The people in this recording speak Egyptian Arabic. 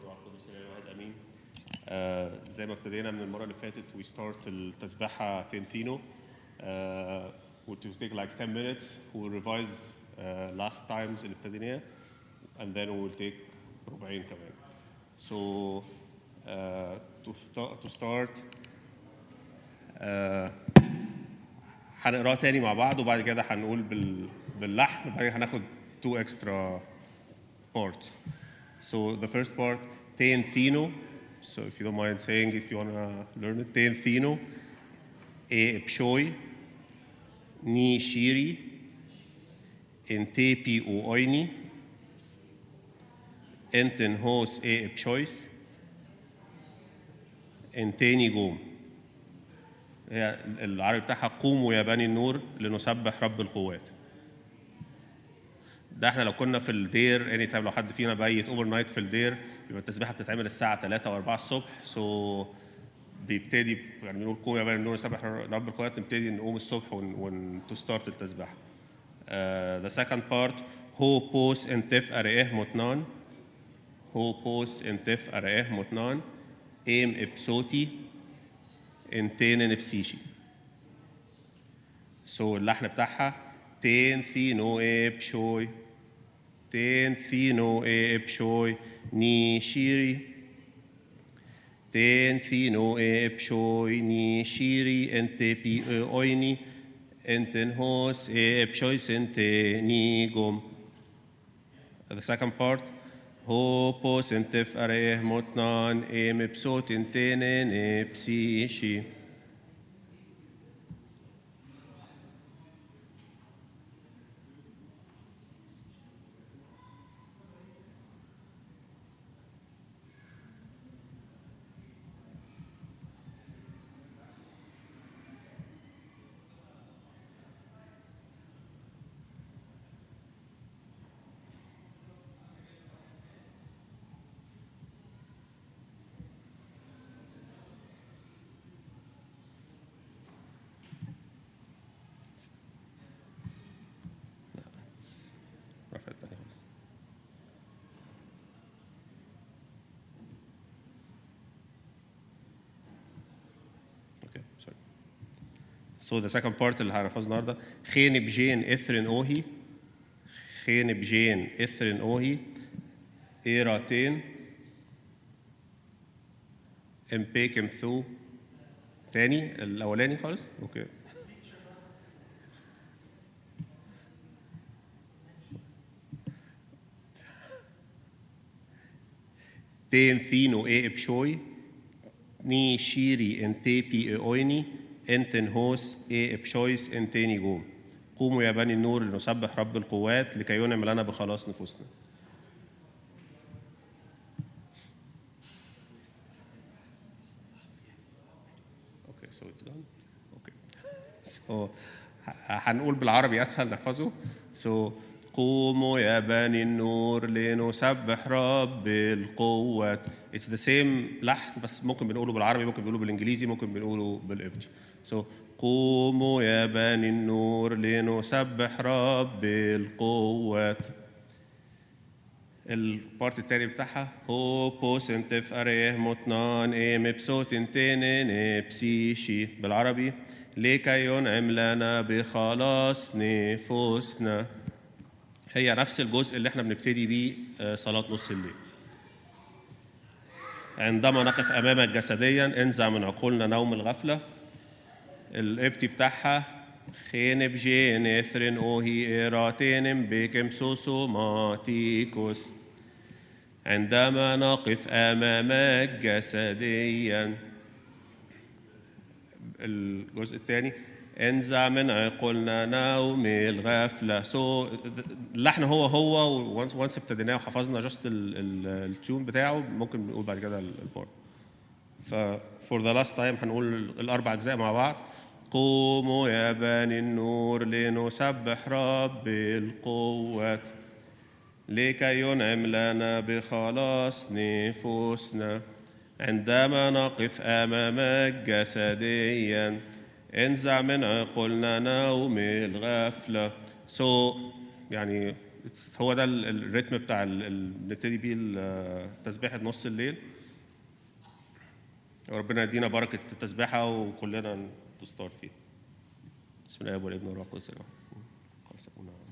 والروح القدس الاله الواحد امين آه زي ما ابتدينا من المره اللي فاتت we start التسبيحه تنفينو آه will to take like 10 minutes we'll revise uh, last times اللي ابتديناه and then we will take ربعين كمان so uh, to, sta- to start آه هنقراها تاني مع بعض وبعد كده هنقول بال... باللحن وبعدين هناخد two extra parts. So the first part, ten fino. So if you don't mind saying, if you wanna learn it, ten fino, e pshoi, ni shiri, en tepi o oini, enten hos e pshois, en teni gom. هي العربي بتاعها قوموا يا بني النور لنسبح رب القوات ده احنا لو كنا في الدير اني تايم لو حد فينا بيت اوفر نايت في الدير يبقى التسبيحه بتتعمل الساعه 3 و 4 الصبح سو بيبتدي يعني بنقول قوم يا بني النور نسبح رب القوات نبتدي نقوم الصبح ون, ون تو ستارت التسبيحه ذا سكند بارت هو بوس انتف اريه متنان هو بوس انتف اريه متنان ام ابسوتي انتين بسيشي سو so, اللحن بتاعها تين ثينو ايب شوي تين ثينو ايب شوي ني شيري تين ثينو ايب شوي ني شيري انت بي اويني انتن هوس ايب شوي سنتي ني جوم The second part Hopos entef areh motnan em ipsot intenen ipsishi. رفع التاني خالص. Okay, sorry. So the second part اللي هنحفظه النهارده خين بجين اثرن اوهي خين بجين اثرن اوهي ايراتين امبيك امثو تاني الاولاني خالص اوكي تين ثينو اي بشوي ني شيري ان تيبي اويني انتن هوس اي بشويس انتيني جوم قوموا يا بني النور لنسبح رب القوات لكي ينعم لنا بخلاص نفوسنا اوكي سو اتس جون اوكي سو هنقول بالعربي اسهل نحفظه سو قوموا يا بني النور لنسبح رب القوات اتس ذا سيم لحن بس ممكن بنقوله بالعربي ممكن بنقوله بالانجليزي ممكن بنقوله بالقبطي سو قوموا يا بني النور لنسبح رب القوات البارت التاني بتاعها هو بوس انت في اريه مطنان ايه مبسوط انتين بسيشي بالعربي لكي ينعم لنا بخلاص نفوسنا هي نفس الجزء اللي احنا بنبتدي بيه آه، صلاة نص الليل عندما نقف أمامك جسديا انزع من عقولنا نوم الغفلة القبطي بتاعها خين بجين اثرن اوهي ايراتين بكم سوسو ماتيكوس عندما نقف امامك جسديا الجزء الثاني انزع من عقولنا نوم الغفله سو اللحن هو هو وانس وانس ابتديناه وحفظنا جاست التيون بتاعه ممكن نقول بعد كده البارت ف for the last time هنقول الاربع اجزاء مع بعض قوموا يا بني النور لنسبح رب القوات لكي ينعم لنا بخلاص نفوسنا عندما نقف امامك جسديا انزع من عقولنا نوم الغفله سو يعني it's- هو ده ال- الريتم بتاع ال- ال- نبتدي بيه ال- تسبيحه نص الليل وربنا يدينا بركه التسبيحه وكلنا نستار فيه بسم الله والابن والروح القدس الإله. خلاص أكون-